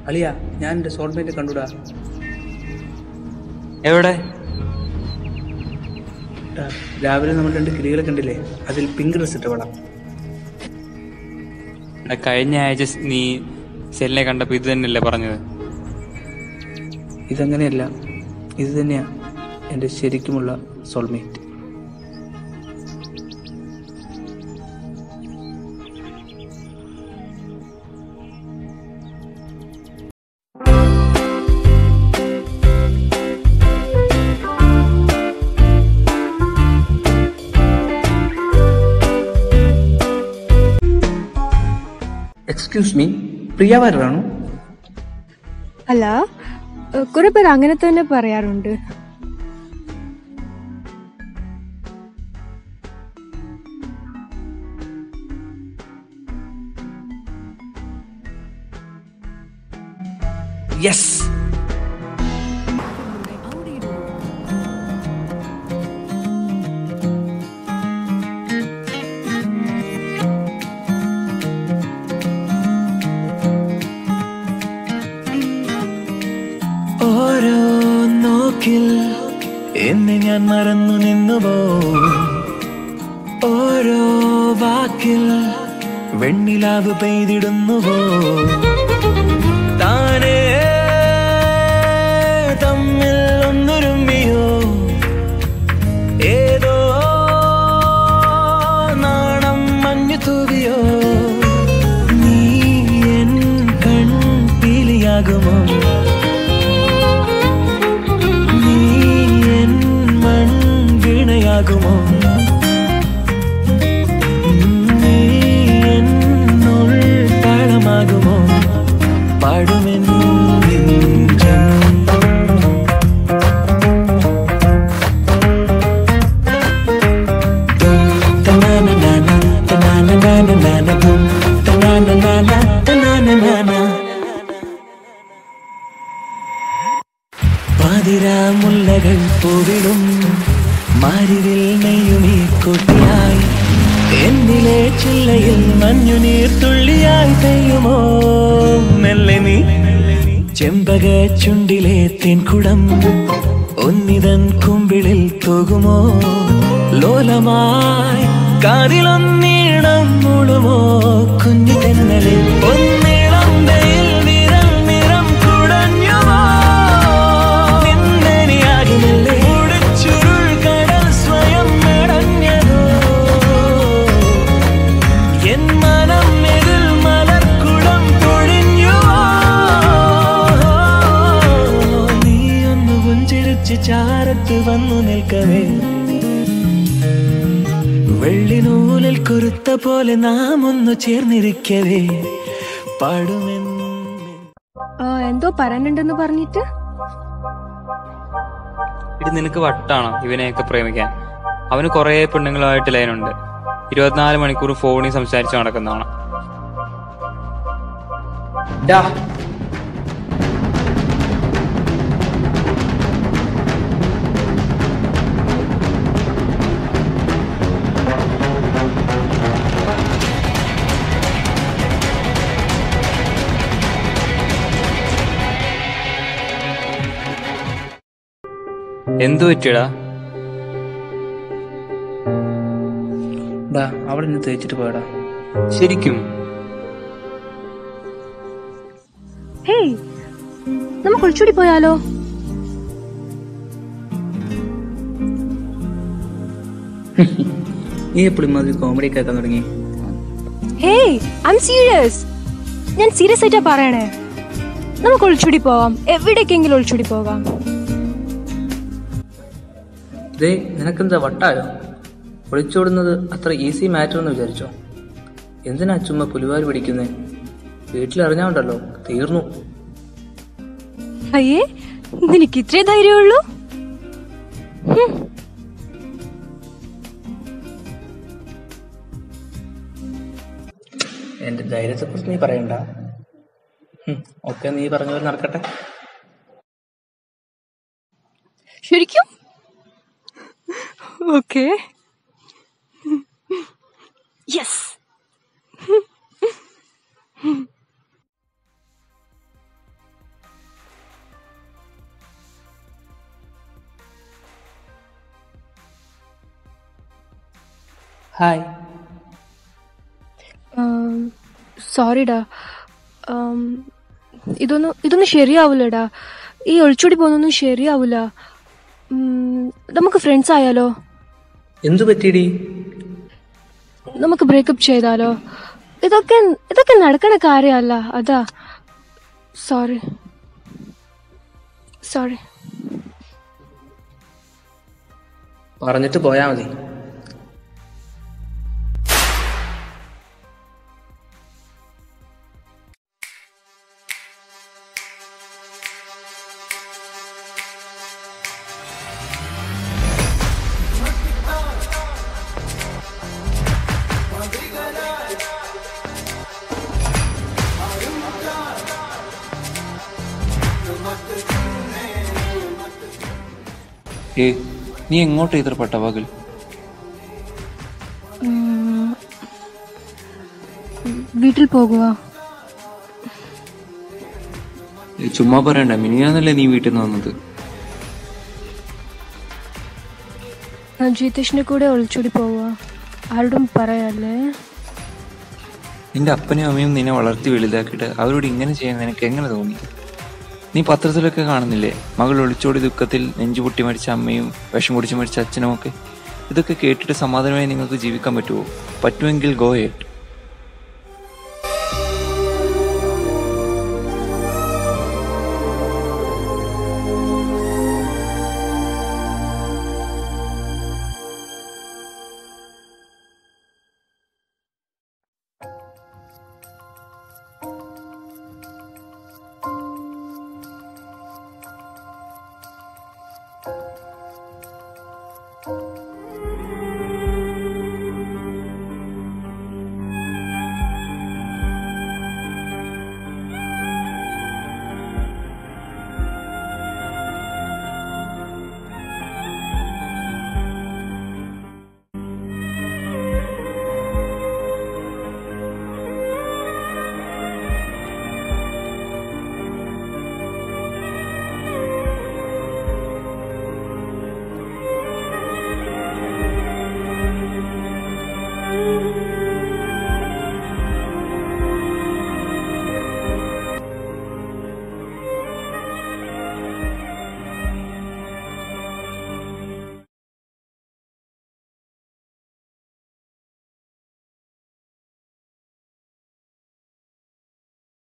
അളിയ ഞാൻ എൻ്റെ സോൾമേറ്റ് കണ്ടുടാ എവിടെ ടാ, രാവിലെ നമ്മൾ രണ്ട് കിളികളെ കണ്ടില്ലേ അതിൽ പിങ്ക് ഡ്രസ് ഇട്ട വേണം എടാ, കഴിഞ്ഞ ആഴ്ച സ് നീ സെല്ലിനെ കണ്ടപ്പോ ഇത് തന്നെയല്ലേ പറഞ്ഞത് ഇതങ്ങനെയല്ല ഇത് തന്നെയാ എൻ്റെ ശരിക്കുമുള്ള സോൾമേറ്റ് എക്സ്ക്യൂസ് മീ പ്രിയ വാര്യറാണോ അല്ല ഏഹ് കുറെ പേർ അങ്ങനെ തന്നെ പറയാറുണ്ട് യെസ് ഓരോ നോക്കിൽ എന്നെ ഞാൻ മറന്നു നിന്നുപോ ഓരോ വാക്കിൽ വെണ്ണിലാവ് പെയ്തിടുന്നുവോ താനേ തമ്മിൽ ഒന്നൊരുമ്മിയോ ഏതോ നാണം മഞ്ഞു തൂവിയോ നീ എൻ കൺപീലിയാകുമോ നീ എൻ മൺവീണയാകുമോ നീ എന്നുൾ താളമാകുമോ പാടുമെൻ നെഞ്ചം Ta-na-na-na-na, ta-na-na-na-na, boom. Ta-na-na-na-na, ta-na-na-na-na. പാതിരാമുല്ലകൾ പൂവിടും മാരിവിൽ നെയ്യുമീ കൊട്ടിയായി എന്നിലെ ചില്ലയിൽ മഞ്ഞുനീർ തുള്ളിയായി പെയ്യുമോ മെല്ലെ നീ ചെമ്പക ചുണ്ടിലെ തെൻകുടം ഒന്നിതൻ കുമ്പിളിൽ തൂകുമോ ലോലമായി കാതിലൊന്നീണം മുളുമോ കുഞ്ഞു തെന്നലിൽ ഒന്നിളം വെയിൽ നിറം നിറം കുടഞ്ഞുമോ നിന്നെനിയാകുന്നില്ലേ മുടിച്ചുരുൾ കടൽ സ്വയം മെടഞ്ഞതോ എൻ മനം എതിൽ മലർക്കുടം പൊഴിഞ്ഞുവോ നീ ഒന്ന് പുഞ്ചിരിച്ച് ചാരത്ത് വന്നു നിൽക്കവേ വെള്ളിനൂലിൽ കുരുത്ത പോലെ നാം ഒന്ന് ചേർന്നിരിക്കവേ പാടുമെന്ന് ആ, എന്തോ പറയാനുണ്ടെന്ന് പറഞ്ഞിട്ട് ഇത് നിനക്ക് വട്ടാണോ ഇവനെയൊക്കെ പ്രേമിക്കാൻ അവന് കുറെ പെണ്ണുങ്ങളുമായിട്ട് ലൈനുണ്ട് ഇരുപത്തിനാല് മണിക്കൂർ ഫോണിൽ സംസാരിച്ച് നടക്കുന്നതാണ് ഡാ എന്തു പറ്റിയടാ ഡാ അവിടെ നിന്ന് തേച്ചിട്ട് പോയടാ ശരിക്കും ഹേയ് നമുക്ക് ഒളിച്ചോടി പോയാലോ നീ എപ്പോഴും മാതിരി കോമഡി കേൾക്കാൻ തുടങ്ങി ഹേയ് ഐ എം സീരിയസ് ഞാൻ സീരിയസ് ആയിട്ടാ പറയണേ നമുക്ക് ഒളിച്ചോടി പോവാം എവിടേക്കെങ്കിലും ഒളിച്ചോടി പോകാം ദേ നിനക്കെന്താ വട്ടായോ ഒളിച്ചോടുന്നത് അത്ര ഈസി മാറ്റർ എന്ന് വിചാരിച്ചോ എന്തിനാ ചുമ്മാ പുലിവാരി പിടിക്കുന്നേ വീട്ടിലറിഞ്ഞാണ്ടല്ലോ തീർന്നു അയ്യേ നിനക്ക് ഇത്രേ ധൈര്യമുള്ളൂ ഹും. എന്റെ ധൈര്യത്തെക്കുറിച്ച് നീ പറയണ്ട ഹും, ഒക്കെ നീ പറഞ്ഞ പോലെ നടക്കട്ടെ ശരിക്കും ഓക്കെ യെസ് ഹായ് സോറിടാ ഇതൊന്നും ഇതൊന്നും ശരിയാവില്ലടാ ഈ ഒളിച്ചോടി പോകുന്നൊന്നും ശരിയാവില്ല ഉം, നമുക്ക് ഫ്രണ്ട്സ് ആയാലോ എന്തു പറ്റിയടി നമുക്ക് ബ്രേക്കപ്പ് ചെയ്താലോ ഇതൊക്കെ ഇതൊക്കെ നടക്കണ കാര്യമല്ല അതാ സോറി സോറി പറഞ്ഞിട്ട് പോയാ മതി ഏ നീ എങ്ങോട്ടാ ഇത്ര പട്ടവാകൽ വീട്ടിൽ പോകുക ഏ, ചുമ്മാ പറയണ്ട മിനിയാന്നല്ലേ നീ വീട്ടിൽ നിന്ന് വന്നത് ഞാൻ ജീതേഷിന്റെ കൂടെ ഒളിച്ചോടി പോവുക ആരോടും പറയല്ലേ നിന്റെ അപ്പനും അമ്മയും നിന്നെ വളർത്തി വലുതാക്കിയിട്ട് അവരോട് ഇങ്ങനെ ചെയ്യാൻ നിനക്ക് എങ്ങനെ തോന്നി നീ പത്രത്തിലൊക്കെ കാണുന്നില്ലേ മകൾ ഒളിച്ചോടി ദുഃഖത്തിൽ നെഞ്ചു പൊട്ടി മരിച്ച അമ്മയും വിഷം കുടിച്ച് മരിച്ച അച്ഛനും ഒക്കെ ഇതൊക്കെ കേട്ടിട്ട് സമാധാനമായി നിങ്ങൾക്ക് ജീവിക്കാൻ പറ്റുമോ പറ്റുമെങ്കിൽ ഗോ എറ്റ്